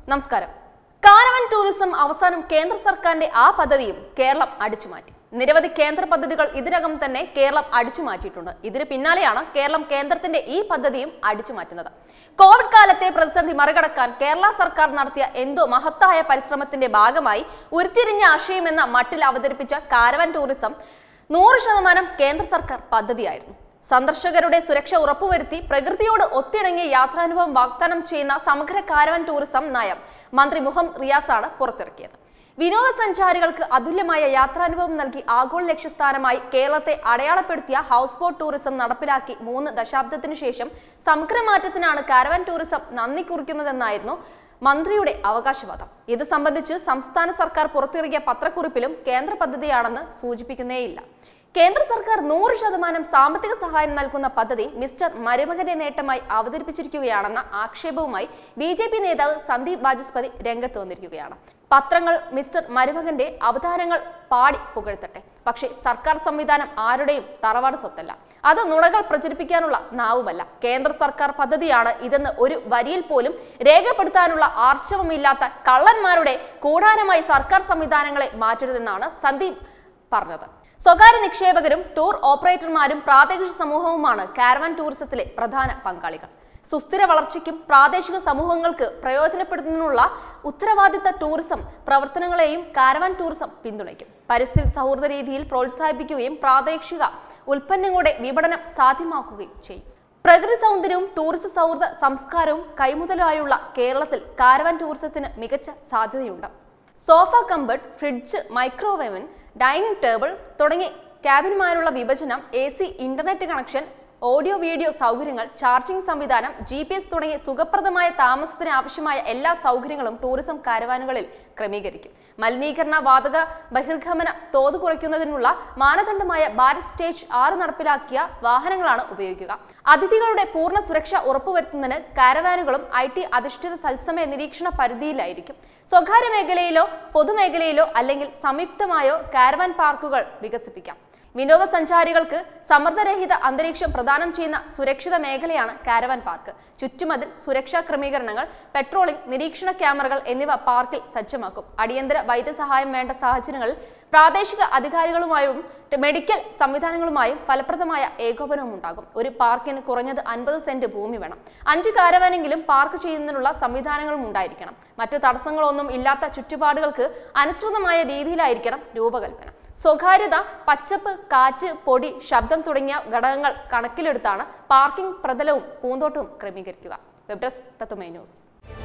നമസ്കാരം caravan tourism അവസാനം കേന്ദ്ര സർക്കാരിന്റെ ആ പദ്ധതിയും കേരളം അടിച്ചുമാറ്റി നിരവധി കേന്ദ്ര പദ്ധതികൾ ഇതിനകം തന്നെ കേരളം അടിച്ചു മാറ്റിയിട്ടുണ്ട് ഇതിന് പിന്നാലെയാണ് കേരളം കേന്ദ്രത്തിന്റെ ഈ പദ്ധതിയും അടിച്ചു മാറ്റുന്നത് കോവിഡ് കാലത്തെ പ്രതിസന്ധി മറികടക്കാൻ കേരള സർക്കാർ നടത്തിയ എന്തോ മഹത്തായ പരിശ്രമത്തിന്റെ ഭാഗമായി ഉരുത്തിരിഞ്ഞ ആശയം എന്ന മട്ടിൽ അവതരിപ്പിച്ച കാരവൻ ടൂറിസം നൂറ് ശതമാനം കേന്ദ്ര സർക്കാർ പദ്ധതിയായിരുന്നു സന്ദർശകരുടെ സുരക്ഷ ഉറപ്പുവരുത്തി പ്രകൃതിയോട് ഒത്തിണങ്ങിയ യാത്രാനുഭവം വാഗ്ദാനം ചെയ്യുന്ന സമഗ്ര കാരവൻ ടൂറിസം നയം മന്ത്രി മുഹമ്മദ് റിയാസാണ് പുറത്തിറക്കിയത് വിനോദസഞ്ചാരികൾക്ക് അതുല്യമായ യാത്രാനുഭവം നൽകി ആഗോള ലക്ഷ്യസ്ഥാനമായി കേരളത്തെ അടയാളപ്പെടുത്തിയ ഹൗസ് ബോട്ട് ടൂറിസം നടപ്പിലാക്കി മൂന്ന് ദശാബ്ദത്തിനു ശേഷം സമഗ്രമാറ്റത്തിനാണ് കാരവൻ ടൂറിസം നന്ദി കുറിക്കുന്നതെന്നായിരുന്നു മന്ത്രിയുടെ അവകാശവാദം ഇത് സംബന്ധിച്ച് സംസ്ഥാന സർക്കാർ പുറത്തിറക്കിയ പത്രക്കുറിപ്പിലും കേന്ദ്ര പദ്ധതിയാണെന്ന് സൂചിപ്പിക്കുന്നേയില്ല കേന്ദ്ര സർക്കാർ നൂറ് ശതമാനം സാമ്പത്തിക സഹായം നൽകുന്ന പദ്ധതി മിസ്റ്റർ മരുമകന്റെ നേട്ടമായി അവതരിപ്പിച്ചിരിക്കുകയാണെന്ന ആക്ഷേപവുമായി ബി ജെ പി നേതാവ് സന്ദീപ് വാചസ്പതി രംഗത്ത് വന്നിരിക്കുകയാണ് പത്രങ്ങൾ മിസ്റ്റർ മരുമകന്റെ അവതാരങ്ങൾ പാടി പുകഴ്ത്തട്ടെ പക്ഷേ സർക്കാർ സംവിധാനം ആരുടെയും തറവാട് സ്വത്തല്ല അത് നുണകൾ പ്രചരിപ്പിക്കാനുള്ള നാവുമല്ല കേന്ദ്ര സർക്കാർ പദ്ധതിയാണ് ഇതെന്ന് ഒരു വരിയിൽ പോലും രേഖപ്പെടുത്താനുള്ള ആർച്ചവമില്ലാത്ത കള്ളന്മാരുടെ കൂടാരമായി സർക്കാർ സംവിധാനങ്ങളെ മാറ്റരുതെന്നാണ് സന്ദീപ് പറഞ്ഞത് സ്വകാര്യ നിക്ഷേപകരും ടൂർ ഓപ്പറേറ്റർമാരും പ്രാദേശിക സമൂഹവുമാണ് കാരവൻ ടൂറിസത്തിലെ പ്രധാന പങ്കാളികൾ സുസ്ഥിര വളർച്ചയ്ക്കും പ്രാദേശിക സമൂഹങ്ങൾക്ക് പ്രയോജനപ്പെടുത്തുന്നതിനുള്ള ഉത്തരവാദിത്ത ടൂറിസം പ്രവർത്തനങ്ങളെയും കാരവൻ ടൂറിസം പിന്തുണയ്ക്കും പരിസ്ഥിതി സൗഹൃദ രീതിയിൽ പ്രോത്സാഹിപ്പിക്കുകയും പ്രാദേശിക ഉൽപ്പന്നങ്ങളുടെ വിപണനം സാധ്യമാക്കുകയും ചെയ്യും പ്രകൃതി സൗന്ദര്യവും ടൂറിസം സൗഹൃദ സംസ്കാരവും കൈമുതലായുള്ള കേരളത്തിൽ കാരവൻ ടൂറിസത്തിന് മികച്ച സാധ്യതയുണ്ട് sofa comfort fridge microwave oven dining table തുടങ്ങി ക്യാബിനുമായുള്ള വിഭജനം A C internet connection audio video സൗകര്യങ്ങൾ ചാർജിംഗ് സംവിധാനം ജി പി എസ് തുടങ്ങി സുഖപ്രദമായ താമസത്തിന് ആവശ്യമായ എല്ലാ സൗകര്യങ്ങളും ടൂറിസം കാരവാനുകളിൽ ക്രമീകരിക്കും മലിനീകരണ വാതക ബഹിർഗമന തോത് കുറയ്ക്കുന്നതിനുള്ള മാനദണ്ഡമായ ഭാരത് സ്റ്റേജ് ആറ് നടപ്പിലാക്കിയ വാഹനങ്ങളാണ് ഉപയോഗിക്കുക അതിഥികളുടെ പൂർണ്ണ സുരക്ഷ ഉറപ്പുവരുത്തുന്നതിന് കാരവാനുകളും ഐ ടി അധിഷ്ഠിത തത്സമയ നിരീക്ഷണ പരിധിയിലായിരിക്കും സ്വകാര്യ മേഖലയിലോ പൊതുമേഖലയിലോ അല്ലെങ്കിൽ സംയുക്തമായോ കാരവാൻ പാർക്കുകൾ വികസിപ്പിക്കാം വിനോദസഞ്ചാരികൾക്ക് സമ്മർദ്ദരഹിത അന്തരീക്ഷം പ്രദാനം ചെയ്യുന്ന സുരക്ഷിത മേഖലയാണ് കാരവൻ പാർക്ക് ചുറ്റുമതിൽ സുരക്ഷാ ക്രമീകരണങ്ങൾ പെട്രോളിംഗ് നിരീക്ഷണ ക്യാമറകൾ എന്നിവ പാർക്കിൽ സജ്ജമാക്കും അടിയന്തര വൈദ്യസഹായം വേണ്ട സാഹചര്യങ്ങളിൽ പ്രാദേശിക അധികാരികളുമായും മെഡിക്കൽ സംവിധാനങ്ങളുമായും ഫലപ്രദമായ ഏകോപനവും ഉണ്ടാകും ഒരു പാർക്കിന് കുറഞ്ഞത് അൻപത് സെന്റ് ഭൂമി വേണം അഞ്ച് കാരവാനെങ്കിലും പാർക്ക് ചെയ്യുന്നതിനുള്ള സംവിധാനങ്ങളും ഉണ്ടായിരിക്കണം മറ്റു തടസ്സങ്ങളൊന്നും ഇല്ലാത്ത ചുറ്റുപാടുകൾക്ക് അനുസൃതമായ രീതിയിലായിരിക്കണം രൂപകൽപ്പന സ്വകാര്യത പച്ചപ്പ് കാറ്റ് പൊടി ശബ്ദം തുടങ്ങിയ ഘടകങ്ങൾ കണക്കിലെടുത്താണ് പാർക്കിംഗ് പ്രതലവും പൂന്തോട്ടവും ക്രമീകരിക്കുക വെബ് ഡെസ്ക് തത്തുമൈ ന്യൂസ്